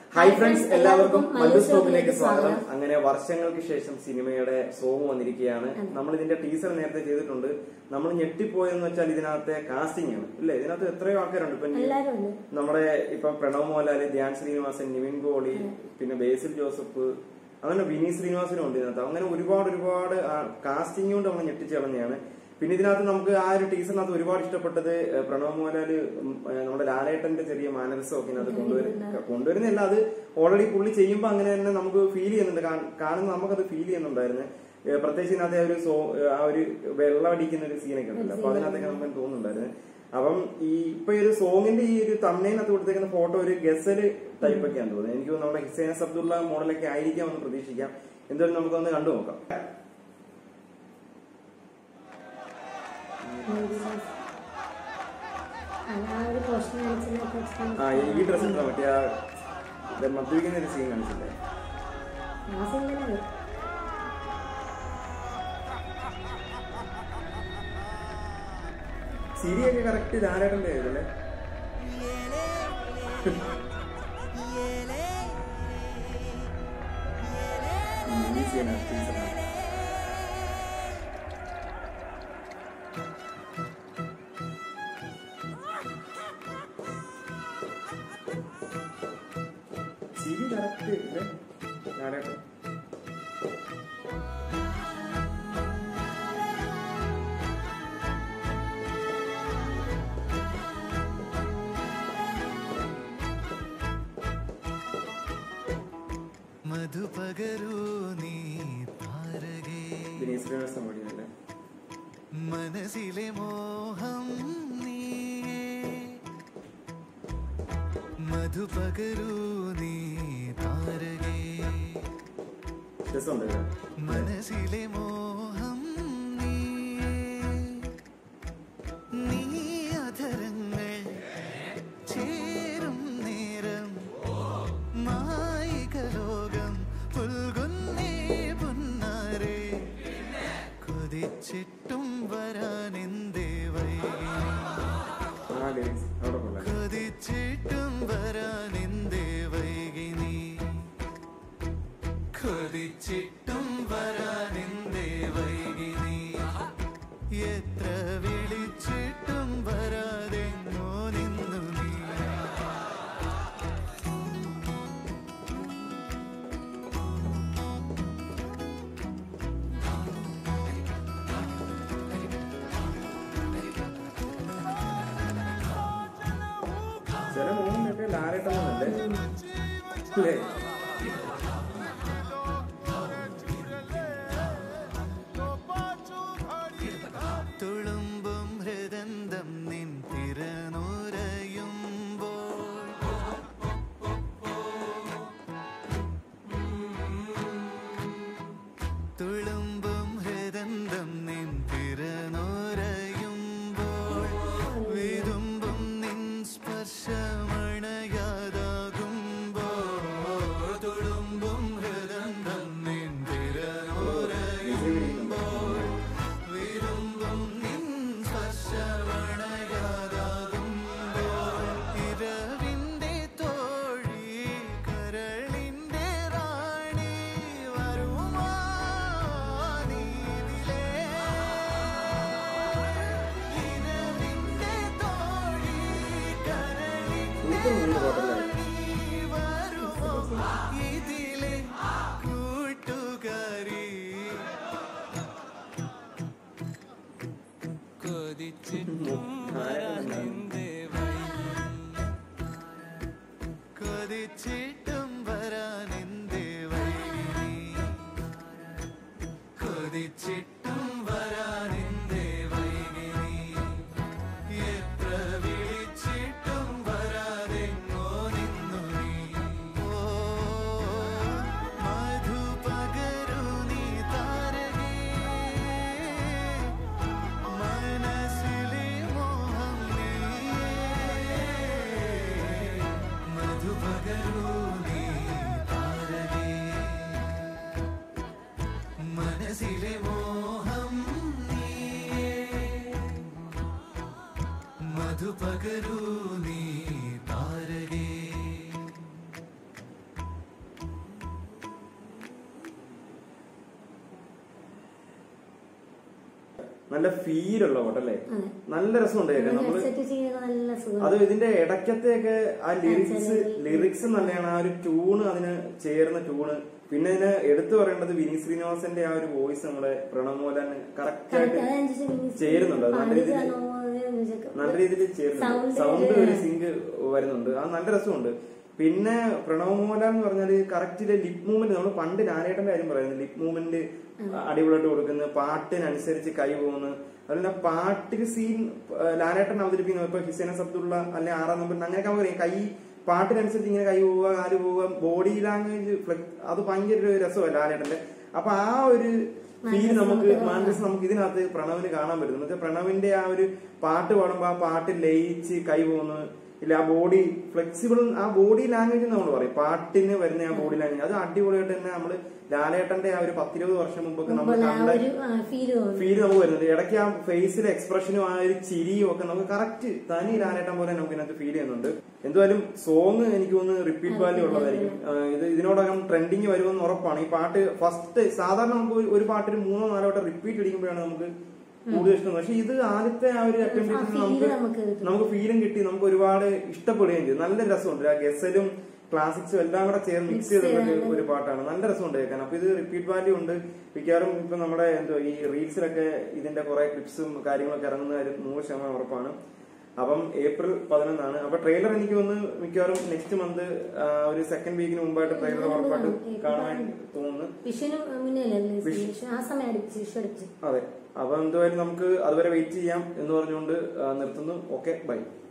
Hi friends എല്ലാവർക്കും മല്ലു സ്റ്റോപ്പിലേക്ക് സ്വാഗതം അങ്ങനെ വർഷങ്ങൾക്ക് ശേഷം സിനിമയുടെ സോങ് വന്നിരിക്കുകയാണ് നമ്മൾ ഇതിന്റെ ടീസർ നേരത്തെ ചെയ്തിട്ടുണ്ട് നമ്മൾ ഞെട്ടിപ്പോയെന്ന് വെച്ചാൽ ഇതിനകത്തെ കാസ്റ്റിംഗ് ആണ് ഇല്ലേ ഇതിനകത്ത് എത്രയോ ആൾക്കാരുണ്ട് ഇപ്പൊ എല്ലാരും ഉണ്ട് നമ്മുടെ ഇപ്പൊ പ്രണവ് മോഹൻലാല് ധ്യാൻ ശ്രീനിവാസൻ നിവിൻ പോളി പിന്നെ ബേസിൽ ജോസഫ് അങ്ങനെ വിനീത് ശ്രീനിവാസനും ഉണ്ട് ഇതിനകത്ത് അങ്ങനെ ഒരുപാട് ഒരുപാട് കാസ്റ്റിംഗ് കൊണ്ട് നമ്മൾ ഞെട്ടിച്ച് കളഞ്ഞാണ് പിന്നെ ഇതിനകത്ത് നമുക്ക് ആ ഒരു ടീച്ചറിനകത്ത് ഒരുപാട് ഇഷ്ടപ്പെട്ടത് ഏഹ്, പ്രണവ് മോഹൻലാല് ഉം, ഏഹ്, നമ്മുടെ ലാലേട്ടന്റെ ചെറിയ മാനരസം ഒക്കെ ഇതിനകത്ത് കൊണ്ടുവരും കൊണ്ടുവരുന്നില്ല അത് ഓൾറെഡി പുള്ളി ചെയ്യുമ്പോൾ അങ്ങനെ തന്നെ നമുക്ക് ഫീൽ ചെയ്യുന്നുണ്ട് കാ- കാണുന്ന നമുക്കത് ഫീൽ ചെയ്യുന്നുണ്ടായിരുന്നു ഏഹ്, പ്രത്യേകിച്ച് ഇതിനകത്ത് ആ ഒരു സോ ആ ഒരു വെള്ളം അടിക്കുന്ന ഒരു സീനൊക്കെ ഉണ്ടല്ലോ അപ്പൊ അതിനകത്തൊക്കെ നമുക്ക് തോന്നുന്നുണ്ടായിരുന്നു അപ്പം ഈ ഇപ്പൊ ഈ ഒരു സോങ്ങിന്റെ ഈ ഒരു തമ്മനകത്ത് കൊടുത്തേക്കുന്ന ഫോട്ടോ ഒരു ഗസല് ടൈപ്പ് ഒക്കെയാണ് തോന്നുന്നത് എനിക്ക് തോന്നുന്നു നമ്മുടെ ഹിസൈൻ അബ്ദുള്ള മോഡലൊക്കെ ആയിരിക്കാമെന്ന് പ്രതീക്ഷിക്കാം എന്തായാലും നമുക്കൊന്ന് കണ്ടു നോക്കാം ആ ഒരു പോഷൻ ആ ഈ ഡ്രസ് ഇട്ടാ മറ്റേ ആ ഇത് മദ്യപിക്കുന്ന ഒരു സീൻ കാണിച്ചില്ലേ ആ സിനിമയിലാണ് സിരിയൊക്കെ കറക്റ്റ് ലാലേട്ടന്റെ ആയിരുന്നല്ലേ ഉം, ഈ scene ആ, teaser ആ. ചിരി കറക്റ്റ് ഇല്ലേ ലാലേട്ടൻ മധുപകരൂ നീ താരകേ വിനീത് ശ്രീനിവാസൻ പാടിയതല്ലേ മനസ്സിലെ മോഹം നീയേ മധുപകരൂ നീ താരകേ രസമുണ്ട് ഇത്. മനസ്സിലെ മോഹം നീയേ നീ അധരങ്ങൾ ചേരും നേരം മായിക ലോകം പുൽകുന്നേ പുന്നാരേ കൊതിച്ചിട്ടും വരാനെന്തേ വൈകി ആ lyrics അവിടെ കൊള്ളാം കൊതിച്ചിട്ടും വരാനെന്തേ വൈകി നീ കൊതിച്ചിട്ടും വരാനെന്തേ വൈകി നീ എത്ര വിളിച്ചിട്ടും വരാതെങ്ങോ നിന്നു നീ ചില മൂന്നിലൊക്കെ ലാലേട്ടല്ലേ അല്ലേ തുളുമ്പും ഹൃദന്തം നിൻ തിരനുരയുമ്പോൾ തുളുമ്പും ഹൃദന്തം നിൻ തിരനുരയുമ്പോൾ വിതുമ്പും നിൻ സ്പർശമണയാതാകുമ്പോൾ തുളുമ്പും ഹൃദന്തം നിൻ തിരനുരയുമ്പോൾ വിരുമ്പും നിൻ സ്പർശമണയാതാകുമ്പോൾ ഇരവിന്റെ തോഴി കരളിന്റെ റാണി വരുമാ നീതിലേ ഇരവിന്റെ തോഴി കരളിന്റെ സൂപ്പർ മൂന്ന് പാട്ടല്ലേ റാണി വരുമോ ഇതിലെ കൂട്ടുകാരി കൊതിച്ചിട്ടും വരാനെന്തേ കൊതിച്ചിട്ടും വരാനെന്തേ വൈകി നീ? കൊതിച്ചിട്ടും വരാനെന്തേ വൈകി നീ? എത്ര വിളിച്ചിട്ടും വരാതെങ്ങോ നിന്നു നീ? ഓ, മധുപകരു നീ താരകേ മനസ്സിലെ മോഹം നീയേ മധുപകരൂ നീ താരകേ മനസ്സിലെ മോഹം നീയേ മധുപകരൂ നീ താരകേ നല്ല ഫീലുള്ള പാട്ടല്ലേ അതെ. നല്ല രസമുണ്ട് കേൾക്കാൻ നമ്മള് ഹെഡ്സെറ്റ് ചെയ്യുന്നത് നല്ല സുഖം അത് ഇതിന്റെ ഇടയ്ക്കത്തെയൊക്കെ ആ ലിറിക്സ് ലിറിക്സ് നല്ലതാണ് ആ ഒരു ട്യൂണ് അതിന് ചേർന്ന ട്യൂണ് പിന്നെ ഇതിന് എടുത്തു പറയേണ്ടത് വിനീത് ശ്രീനിവാസന്റെ ആ ഒരു വോയിസ് നമ്മുടെ പ്രണവ് മോഹൻലാലിന് കറക്റ്റ് ആയിട്ട് ചേരുന്നുണ്ട് അത് നല്ല രീതിയിൽ നല്ല രീതിയിൽ ചേരുന്നുണ്ട് Sound സൗണ്ട് ഒരു- ഒരു സിങ്ക് വരുന്നുണ്ട് അത് നല്ല രസമുണ്ട് പിന്നെ പ്രണവ് മോഹൻലാൽ എന്ന് പറഞ്ഞാല് കറക്റ്റിലെ ലിപ് മൂവ്മെന്റ് നമ്മൾ പണ്ട് ലാലേട്ടന്റെ കാര്യം പറയുന്നത് ലിപ് മൂവ്മെന്റ് അടിപൊളിയായിട്ട് കൊടുക്കുന്നു പാട്ടിനനുസരിച്ച് കൈ പോകുന്നു അതുപോലെ പാട്ടിൽ സീൻ ലാലേട്ടൻ അവതരിപ്പിക്കുന്നു ഇപ്പൊ ഹിസൈന സബ്ദുള്ള അല്ലെങ്കിൽ ആറാം നമ്പർ അങ്ങനെയൊക്കെ നമുക്ക് അറിയാം കൈ പാട്ടിനനുസരിച്ച് ഇങ്ങനെ കൈ പോവുക കാല് പോവുക ബോഡി ലാംഗ്വേജ് അത് ഭയങ്കര ഒരു രസമല്ല ലാലേട്ടന്റെ അപ്പൊ ആ ഒരു ഫീൽ നമുക്ക് മാൻഡ്രസ് നമുക്ക് ഇതിനകത്ത് പ്രണവിന് കാണാൻ പറ്റുന്നു എന്നുവെച്ചാൽ പ്രണവിന്റെ ആ ഒരു പാട്ട് പാടുമ്പോ ആ പാട്ട് ലയിച്ച് കൈ പോകുന്നു ഇല്ല ആ ബോഡി ഫ്ലെക്സിബിൾ ആ ബോഡി ലാംഗ്വേജ് നമ്മൾ പറയും പാട്ടിന് വരുന്ന ആ ബോഡി ലാംഗ്വേജ് അത് അടിപൊളിയായിട്ട് തന്നെ നമ്മള് ലാലേട്ടന്റെ ആ ഒരു പത്തിരുപത് വർഷം മുമ്പൊക്കെ നമ്മൾ ആ കണ്ട ഒരു ഫീല് തോന്നുന്നു ഫീൽ നമുക്ക് വരുന്നുണ്ട് ഇടയ്ക്ക് ആ ഫേസിലെ എക്സ്പ്രഷനും ആ ഒരു ചിരിയും ഒക്കെ നമുക്ക് കറക്റ്റ് തനി ലാലേട്ടൻ പോലെ നമുക്ക് ഇതിനകത്ത് ഫീൽ ചെയ്യുന്നുണ്ട് എന്തായാലും സോങ് എനിക്ക് തോന്നുന്നു റിപ്പീറ്റ് വാല്യൂ ഉള്ളതായിരിക്കും ആ, ഇത് ഇതിനോടകം ട്രെൻഡിങ് വരുമെന്ന് ഉറപ്പാണ് ഈ പാട്ട് ഫസ്റ്റ് സാധാരണ നമുക്ക് ഒരു- ഒരു പാട്ടിൽ മൂന്നോ നാലോ വട്ടം റിപ്പീറ്റ് അടിക്കുമ്പോഴാണ് നമുക്ക് കൂടുതൽ ഇഷ്ടം പക്ഷെ ഇത് ആദ്യത്തെ ആ ഒരു ആ അറ്റംപ്റ്റിൽ feel നമുക്ക് നമുക്ക് കിട്ടും. നമുക്ക് ഫീലും കിട്ടി നമുക്ക് ഒരുപാട് ഇഷ്ടപ്പെടുകയും ചെയ്തു നല്ല രസമുണ്ട് ആ ഗസലും ക്ലാസിക്സും എല്ലാം കൂടെ ചേർന്ന് മിക്സ് ചെയ്തിട്ടുള്ള ഒരു- ഒരു പാട്ടാണ് നല്ല രസമുണ്ട് കേൾക്കാൻ അപ്പൊ ഇത് റിപ്പീറ്റ് വാല്യൂ ഉണ്ട് മിക്കവാറും ഇപ്പൊ നമ്മുടെ എന്തോ ഈ റീൽസിലൊക്കെ ഇതിന്റെ കുറെ ക്ലിപ്സും കാര്യങ്ങളൊക്കെ ഇറങ്ങുന്ന കാര്യം നൂറ് ശതമാനം ഉറപ്പാണ് അപ്പം ഏപ്രിൽ പതിനൊന്നാണ് അപ്പൊ ട്രെയിലർ എനിക്ക് തോന്നുന്നു മിക്കവാറും നെക്സ്റ്റ് മന്ത് ഒരു സെക്കൻഡ് വീക്കിന് മുമ്പായിട്ട് ട്രെയിലർ ഉറപ്പായിട്ട് കാണാൻ തോന്നുന്നു വിഷുവിന് മുന്നേ അല്ലേ വിഷു ആ സമയം അടുപ്പിച്ച് വിഷു അടുപ്പിച്ച് അതെ അപ്പൊ എന്തായാലും നമുക്ക് അതുവരെ വെയിറ്റ് ചെയ്യാം എന്ന് പറഞ്ഞുകൊണ്ട് ആ, നിർത്തുന്നു ഓക്കെ ബൈ